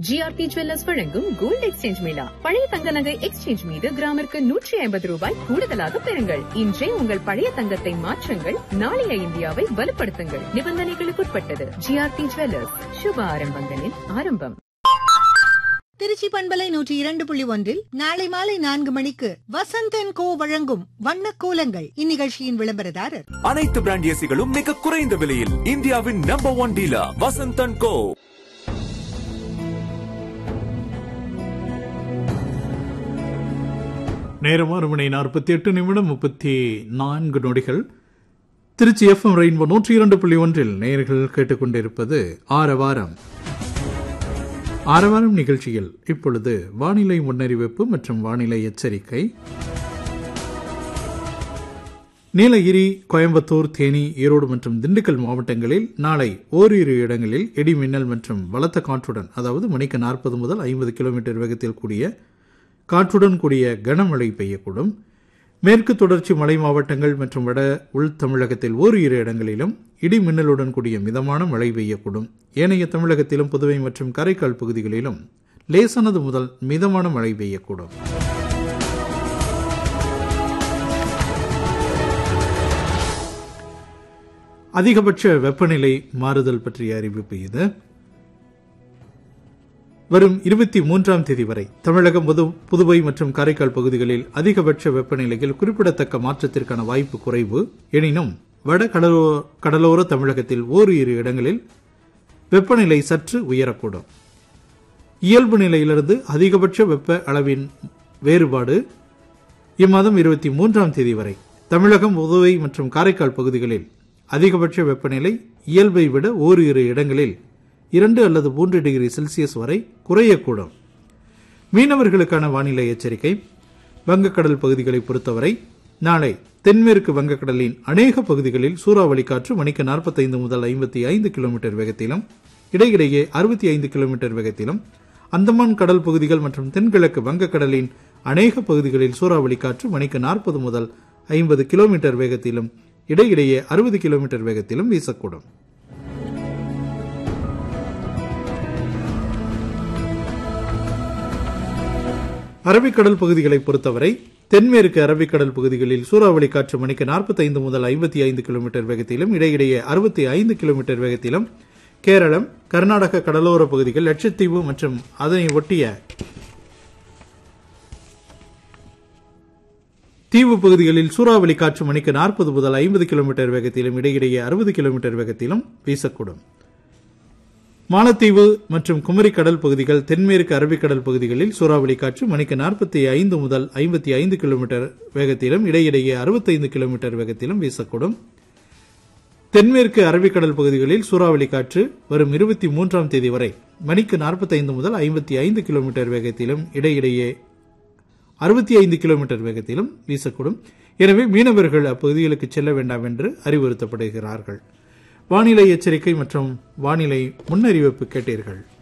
GRT jewellers வழங்கும் gold exchange mela பழைய தங்க நகை எக்ஸ்சேஞ்ச் மீது கிராமிற்கு நூற்றி ஐம்பது ரூபாய் கூடுதலாக பெறுங்கள் இன்றே உங்கள் பழைய தங்கத்தை மாற்றுங்கள் நாளைய இந்தியாவை வலுப்படுத்துங்கள் நிபந்தனைகளுக்குட்பட்டது ஜிஆர்டி ஜுவல்லர்ஸ் சுப ஆரம்பங்களின் ஆரம்பம் திருச்சி பண்பலை நூற்றி இரண்டு புள்ளி ஒன்றில் நாளை மாலை நான்கு மணிக்கு வசந்தன் கோ வழங்கும் வண்ண கோலங்கள் இந்நிகழ்ச்சியின் விளம்பரதாரர் அனைத்து பிராண்ட் ஏசிகளும் மிக குறைந்த விலையில் இந்தியாவின் number one dealer Vasanthan co நேரம் ஆறு மணி நாற்பத்தி எட்டு நிமிடம் முப்பத்தி நான்கு நொடிகள் திருச்சி எஃப்எம் ரெயின்போ நூற்றி இரண்டு புள்ளி ஒன்றில் நேயர்கள் கேட்டுக்கொண்டிருப்பது ஆரவாரம் ஆரவாரம் நிகழ்ச்சியில் இப்பொழுது வானிலை முன்னறிவிப்பு மற்றும் வானிலை எச்சரிக்கை நீலகிரி கோயம்புத்தூர் தேனி ஈரோடு மற்றும் திண்டுக்கல் மாவட்டங்களில் நாளை ஓரிரு இடங்களில் இடி மின்னல் மற்றும் பலத்த காற்றுடன் அதாவது மணிக்கு நாற்பது முதல் ஐம்பது கிலோமீட்டர் வேகத்தில் கூடிய காற்றுடன் கூடிய கனமழை பெய்யக்கூடும் மேற்கு தொடர்ச்சி மலை மாவட்டங்கள் மற்றும் வட உள் தமிழகத்தில் ஓரிரு இடங்களிலும் இடி மின்னலுடன் கூடிய மிதமான மழை பெய்யக்கூடும் ஏனைய தமிழகத்திலும் புதுவை மற்றும் காரைக்கால் பகுதிகளிலும் லேசானது முதல் மிதமான மழை பெய்யக்கூடும் அதிகபட்ச வெப்பநிலை மாறுதல் பற்றிய அறிவிப்பு இது வரும் இருபத்தி மூன்றாம் தேதி வரை தமிழகம் புது புதுவை மற்றும் காரைக்கால் பகுதிகளில் அதிகபட்ச வெப்பநிலையில் குறிப்பிடத்தக்க மாற்றத்திற்கான வாய்ப்பு குறைவு எனினும் வட கடலோ கடலோர தமிழகத்தில் ஓரிரு இடங்களில் வெப்பநிலை சற்று உயரக்கூடும் இயல்பு நிலையிலிருந்து அதிகபட்ச வெப்ப அளவின் வேறுபாடு இம்மாதம் இருபத்தி மூன்றாம் தேதி வரை தமிழகம் புதுவை மற்றும் காரைக்கால் பகுதிகளில் அதிகபட்ச வெப்பநிலை இயல்பை விட ஓரிரு இடங்களில் இரண்டு அல்லது மூன்று டிகிரி செல்சியஸ் வரை குறையக்கூடும் மீனவர்களுக்கான வானிலை எச்சரிக்கை வங்கக்கடல் பகுதிகளை பொறுத்தவரை நாளை தென்மேற்கு வங்கக்கடலின் அநேக பகுதிகளில் சூறாவளி காற்று மணிக்கு நாற்பத்தைந்து முதல் ஐம்பத்தி ஐந்து கிலோமீட்டர் வேகத்திலும் இடையிடையே அறுபத்தி ஐந்து கிலோமீட்டர் வேகத்திலும் அந்தமான் கடல் பகுதிகள் மற்றும் தென்கிழக்கு வங்கக்கடலின் அநேக பகுதிகளில் சூறாவளி காற்று மணிக்கு நாற்பது முதல் ஐம்பது கிலோமீட்டர் வேகத்திலும் இடையிடையே அறுபது கிலோமீட்டர் வேகத்திலும் வீசக்கூடும் அரபிக்கடல் பகுதிகளை பொறுத்தவரை தென்மேற்கு அரபிக்கடல் பகுதிகளில் சூறாவளி காற்று மணிக்கு நாற்பத்தைந்து முதல் ஐம்பத்தி ஐந்து கிலோமீட்டர் வேகத்திலும் இடையிடையே அறுபத்தி ஐந்து கிலோமீட்டர் வேகத்திலும் கேரளம் கர்நாடக கடலோர பகுதிகள் லட்சத்தீவு மற்றும் அதனை ஒட்டிய தீவு பகுதிகளில் சூறாவளி காற்று மணிக்கு நாற்பது முதல் ஐம்பது கிலோமீட்டர் வேகத்திலும் இடையிடையே அறுபது கிலோமீட்டர் வேகத்திலும் வீசக்கூடும் மாலத்தீவு மற்றும் குமரி கடல் பகுதிகள் தென்மேற்கு அரபிக்கடல் பகுதிகளில் சூறாவளி காற்று மணிக்கு நாற்பத்தி ஐந்து முதல் ஐம்பத்தி ஐந்து கிலோமீட்டர் வேகத்திலும் இடையிடையே அறுபத்தைந்து கிலோமீட்டர் வேகத்திலும் வீசக்கூடும் தென்மேற்கு அரபிக்கடல் பகுதிகளில் சூறாவளி காற்று வரும் இருபத்தி மூன்றாம் தேதி வரை மணிக்கு நாற்பத்தைந்து முதல் ஐம்பத்தி ஐந்து கிலோமீட்டர் வேகத்திலும் இடையிடையே அறுபத்தி ஐந்து கிலோமீட்டர் வேகத்திலும் வீசக்கூடும் எனவே மீனவர்கள் அப்பகுதிகளுக்கு செல்ல வேண்டாம் என்று அறிவுறுத்தப்படுகிறார்கள் வானிலை எச்சரிக்கை மற்றும் வானிலை முன்னறிவிப்பு கேட்டீர்கள்